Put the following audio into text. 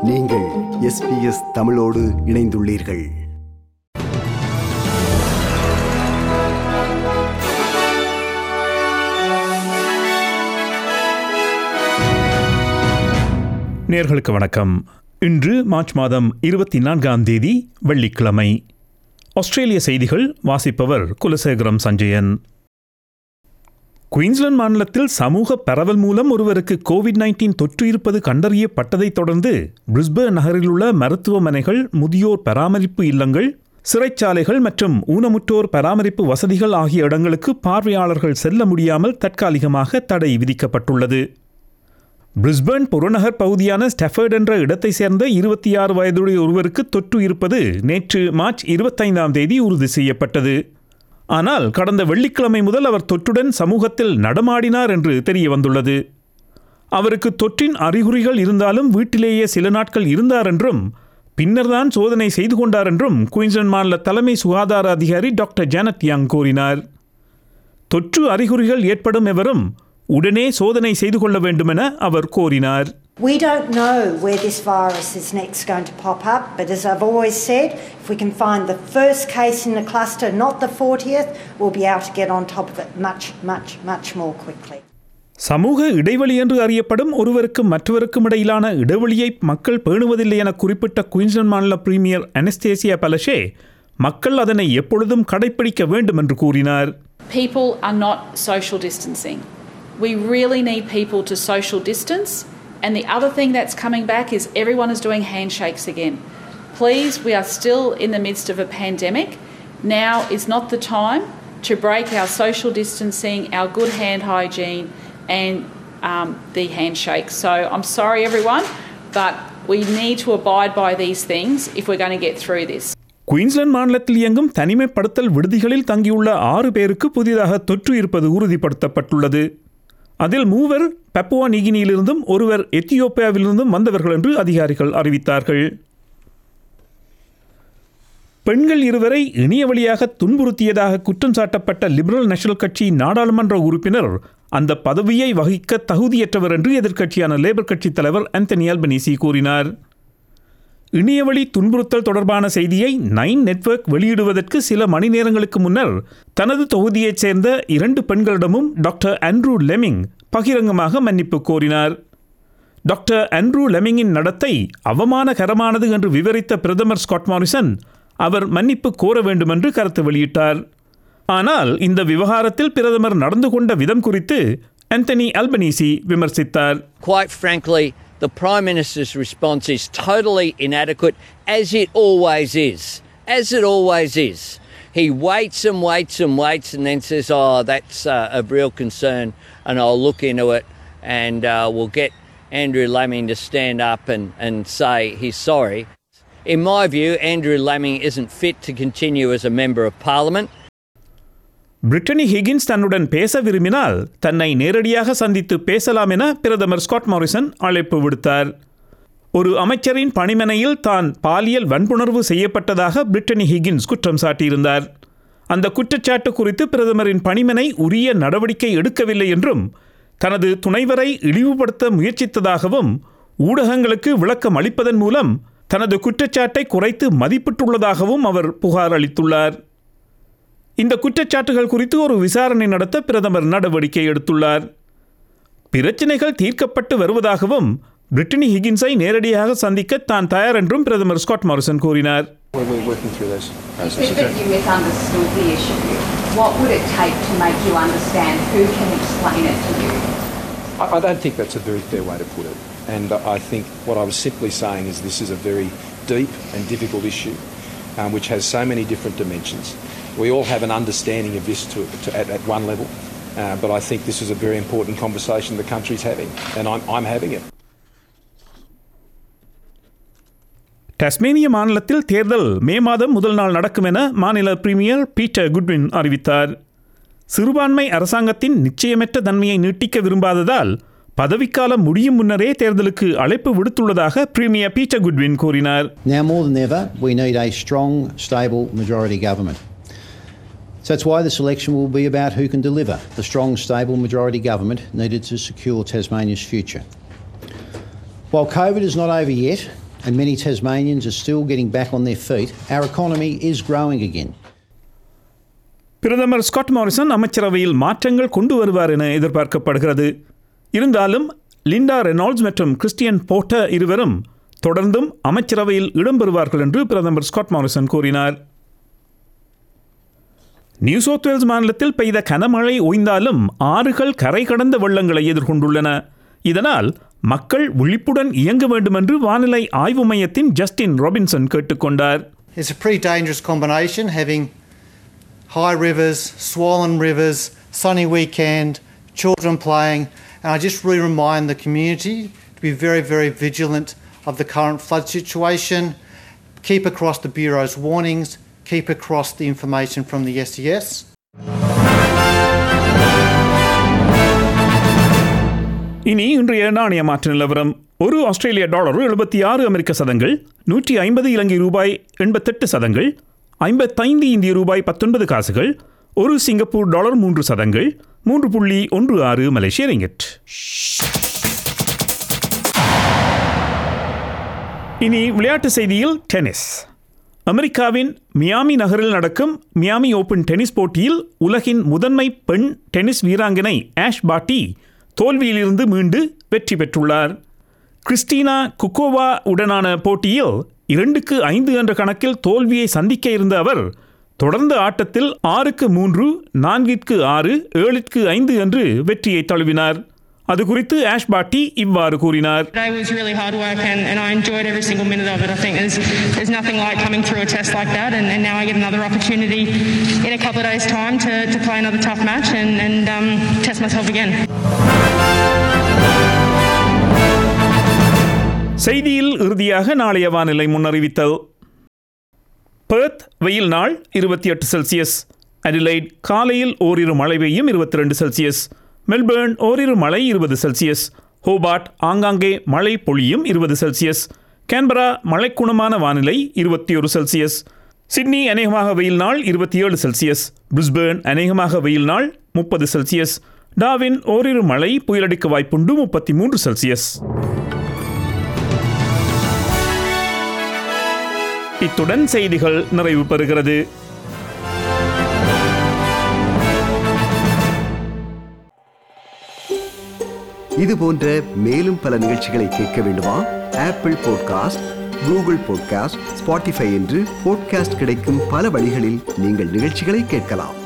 நீங்கள் எஸ்பிஎஸ் தமிழோடு இணைந்துள்ளீர்கள் நேர்களுக்கு வணக்கம் இன்று மார்ச் மாதம் இருபத்தி நான்காம் தேதி வெள்ளிக்கிழமை ஆஸ்திரேலிய செய்திகள் வாசிப்பவர் குலசேகரம் சஞ்சயன் குயின்ஸ்லாந்து மாநிலத்தில் சமூக பரவல் மூலம் ஒருவருக்கு கோவிட் நைன்டீன் தொற்று இருப்பது கண்டறியப்பட்டதைத் தொடர்ந்து பிரிஸ்பேர்ன் நகரில் உள்ள மருத்துவமனைகள் முதியோர் பராமரிப்பு இல்லங்கள் சிறைச்சாலைகள் மற்றும் ஊனமுற்றோர் பராமரிப்பு வசதிகள் ஆகிய இடங்களுக்கு பார்வையாளர்கள் செல்ல முடியாமல் தற்காலிகமாக தடை விதிக்கப்பட்டுள்ளது பிரிஸ்பேர்ன் புறநகர் பகுதியான ஸ்டெஃபர்ட் என்ற இடத்தைச் சேர்ந்த இருபத்தி ஆறு வயதுடைய ஒருவருக்கு தொற்று இருப்பது நேற்று மார்ச் இருபத்தைந்தாம் தேதி உறுதி செய்யப்பட்டது ஆனால் கடந்த வெள்ளிக்கிழமை முதல் அவர் தொற்றுடன் சமூகத்தில் நடமாடினார் என்று தெரிய வந்துள்ளது அவருக்கு தொற்றின் அறிகுறிகள் இருந்தாலும் வீட்டிலேயே சில நாட்கள் இருந்தார் என்றும் பின்னர்தான் சோதனை செய்து கொண்டார் என்றும் குயின்ஸ்லாந்து மாநில தலைமை சுகாதார அதிகாரி டாக்டர் ஜானட் யங் கூறினார் தொற்று அறிகுறிகள் ஏற்படும் எவரும் உடனே சோதனை செய்து கொள்ள வேண்டுமென அவர் கோரினார் We don't know where this virus is next going to pop up, but as I've always said, if we can find the first case in the cluster, not the 40th, we'll be able to get on top of it much, much, much more quickly. சமூக இடைவெளி என்று அறியப்படும் ஒருவருக்கும் மற்றவருக்கும் இடையிலான இடைவெளியை மக்கள் பேணுவதில்லை என குறிப்பிட்ட குயின்ஸ்லாந்து மாநில பிரீமியர் அனஸ்தேசியா பலஷே மக்கள் அதனை எப்பொழுதும் கடைப்பிடிக்க வேண்டும் என்று கூறினார் People are not social distancing. We really need people to social distance. And the other thing that's coming back is everyone is doing handshakes again. Please, we are still in the midst of a pandemic. Now is not the time to break our social distancing, our good hand hygiene, and um, the handshake. So I'm sorry, everyone, but we need to abide by these things if we're going to get through this. Queensland மாநிலத்தில் இயங்கும் தனிமைப்படுத்தல் விடுதிகளில் தங்கியுள்ள ஆறு பேருக்கு புதிதாக தொற்று இருப்பது உறுதிப்படுத்தப்பட்டுள்ளது அதில் மூவர் பப்புவா நிகினியிலிருந்தும் ஒருவர் எத்தியோப்பியாவிலிருந்தும் வந்தவர்கள் என்று அதிகாரிகள் அறிவித்தார்கள் பெண்கள் இருவரை இணைய வழியாக துன்புறுத்தியதாக குற்றம் சாட்டப்பட்ட லிபரல் நேஷனல் கட்சி நாடாளுமன்ற உறுப்பினர் அந்த பதவியை வகிக்க தகுதியற்றவர் என்று எதிர்க்கட்சியான லேபர் கட்சித் தலைவர் ஆந்தனி அல்பனீசி கூறினார் இணையவழி துன்புறுத்தல் தொடர்பான செய்தியை நைன் நெட்வொர்க் வெளியிடுவதற்கு சில மணி நேரங்களுக்கு முன்னர் தனது தொகுதியைச் சேர்ந்த இரண்டு பெண்களிடமும் டாக்டர் ஆண்ட்ரூ லெமிங் பகிரங்கமாக மன்னிப்பு கோரினார் டாக்டர் ஆண்ட்ரூ லெமிங்கின் நடத்தை அவமானகரமானது என்று விவரித்த பிரதமர் ஸ்காட் மாரிசன் அவர் மன்னிப்பு கோர வேண்டும் என்று கருத்து வெளியிட்டார் ஆனால் இந்த விவகாரத்தில் பிரதமர் நடந்து கொண்ட விதம் குறித்து ஆந்தனி அல்பனீசி விமர்சித்தார் Quite frankly, the Prime Minister's response is totally inadequate, as it always is. As it always is. He waits and waits and waits and then says, Oh, that's uh, of real concern, and I'll look into it and uh, we'll get Andrew Laming to stand up and, and say he's sorry. In my view, Andrew Laming isn't fit to continue as a Member of Parliament. Brittany Higgins தன்னுடன் பேச விரும்பினால் தன்னை நேரடியாக சந்தித்து பேசலாம் என பிரதமர் Scott Morrison அழைப்பு விடுத்தார் ஒரு அமைச்சரின் பணிமனையில் தான் பாலியல் வன்புணர்வு செய்யப்பட்டதாக பிரிட்டனி ஹிகின்ஸ் குற்றம் சாட்டியிருந்தார் அந்த குற்றச்சாட்டு குறித்து பிரதமரின் பணிமனை உரிய நடவடிக்கை எடுக்கவில்லை என்றும் தனது துணைவரை இழிவுபடுத்த முயற்சித்ததாகவும் ஊடகங்களுக்கு விளக்கம் அளிப்பதன் மூலம் தனது குற்றச்சாட்டை குறைத்து மதிப்பிட்டுள்ளதாகவும் அவர் புகார் அளித்துள்ளார் இந்த குற்றச்சாட்டுகள் குறித்து ஒரு விசாரணை நடத்த பிரதமர் நடவடிக்கை எடுத்துள்ளார் பிரச்சினைகள் தீர்க்கப்பட்டு வருவதாகவும் பிரிட்டனி ஹிகின்ஸை நேரடியாக சந்திக்க தான் தயார் என்றும் பிரதமர் ஸ்காட் மாரிசன் கூறினார் We're, we're working through those You processes. said that you misunderstood the issue. What would it take to make you understand? Who can explain it to you? I, I don't think that's a very fair way to put it. And I think what I was simply saying is this is a very deep and difficult issue um, which has so many different dimensions. We all have an understanding of this to, to, at, at one level, uh, but I think this is a very important conversation the country's having, and I'm, I'm having it. Tasmania மாநிலத்தில் தேர்தல் மே மாதம் முதல் நாள் நடக்கும் என மாநில premier Peter Goodwin அறிவித்தார் சிறுபான்மை அரசாங்கத்தின் நிச்சயமற்ற தன்மையை நீட்டிக்க விரும்பாததால் பதவிக்காலம் முடியும் முன்னரே தேர்தலுக்கு அழைப்பு விடுத்துள்ளதாக பிரீமியர் பீட்டர் குட்வின் கூறினார் Now more than ever, we need a strong, stable majority government. So that's why this election will be about who can deliver the strong, stable majority government needed to secure Tasmania's future. While COVID is not over yet, and many Tasmanians are still getting back on their feet, our economy is growing again. பிரதமர் Scott Morrison அமைச்சரவையில் மாற்றங்கள் கொண்டு வருவார் என எதிர்பார்க்கப்படுகிறது இருந்தாலும் Linda Reynolds மற்றும் Christian Porter இருவரும் தொடர்ந்தும் அமைச்சரவையில் இடம்பெறுவார்கள் என்று பிரதமர் ஸ்காட் மாரிசன் கூறினார் நியூ சவுத் வேல்ஸ் மாநிலத்தில் பெய்த கனமழை ஓய்ந்தாலும் ஆறுகள் கரை கடந்த வெள்ளங்களை எதிர்கொண்டுள்ளன இதனால் மக்கள் விழிப்புடன் இயங்க வேண்டும் என்று வானிலை ஆய்வு மையத்தின் ஜஸ்டின் ராபின்சன் கேட்டுக்கொண்டார் It's a pretty dangerous combination having high rivers, swollen rivers, sunny weekend, children playing, and I just really remind the community to be very, very vigilant of the current flood situation, keep across the Bureau's warnings, keep across the information from the SES. இனி இன்றைய நாணய மாற்று நிலவரம் ஒரு ஆஸ்திரேலிய dollar எழுபத்தி ஆறு அமெரிக்க சதங்கள் நூற்றி ஐம்பது இலங்கை ரூபாய் எண்பத்தெட்டு சதங்கள் ஐம்பத்தைந்து இந்திய ரூபாய் பத்தொன்பது காசுகள் ஒரு சிங்கப்பூர் டாலர் மூன்று சதங்கள் மூன்று புள்ளி ஒன்று ஆறு மலேசிய ரிங்கெட் இனி விளையாட்டு செய்தியில் டென்னிஸ் அமெரிக்காவின் மியாமி நகரில் நடக்கும் மியாமி ஓபன் டென்னிஸ் போட்டியில் உலகின் முதன்மை பெண் டென்னிஸ் வீராங்கனை ஆஷ் பாட்டி தோல்வியிலிருந்து மீண்டு வெற்றி பெற்றுள்ளார் கிறிஸ்டினா குக்கோவா உடனான போட்டியில் இரண்டுக்கு ஐந்து என்ற கணக்கில் தோல்வியை சந்திக்க இருந்த அவர் தொடர்ந்த ஆட்டத்தில் ஆறுக்கு மூன்று நான்கிற்கு ஆறு ஏழிற்கு ஐந்து என்று வெற்றியை தழுவினார் அது குறித்து ஆஷ் பாட்டி இவ்வாறு கூறினார் Today was really hard work and, and I enjoyed every single minute of it. I think there's, there's nothing like coming through a test like that and, and now I get another opportunity in a couple of days' time to, to play another tough match and, and um, test myself again. செய்தியில் இறுதியாக நாளைய வானிலை முன்னறிவித்தல் Perth வெயில் நாள் இருபத்தி எட்டு Celsius Adelaide காலையில் ஓரிரு மழை பெய்யும் இருபத்தி ரெண்டு செல்சியஸ் மெல்பேர்ன் ஓரிரு மழை இருபது செல்சியஸ் ஹோபார்ட் ஆங்காங்கே மழை பொழியும் இருபது செல்சியஸ் கேன்பரா மழைக்குணமான வானிலை இருபத்தி ஒரு செல்சியஸ் சிட்னி அநேகமாக வெயில் நாள் இருபத்தி ஏழு செல்சியஸ் பிரிஸ்பேர்ன் அநேகமாக வெயில் நாள் முப்பது செல்சியஸ் டாவின் ஓரிரு மழை புயலடிக்க வாய்ப்புண்டு முப்பத்தி மூன்று செல்சியஸ் இத்துடன் செய்திகள் நிறைவு பெறுகிறது இது போன்ற மேலும் பல நிகழ்ச்சிகளை கேட்க வேண்டுமா Apple podcast Google podcast Spotify என்று பாட்காஸ்ட் கிடைக்கும் பல வழிகளில் நீங்கள் நிகழ்ச்சிகளை கேட்கலாம்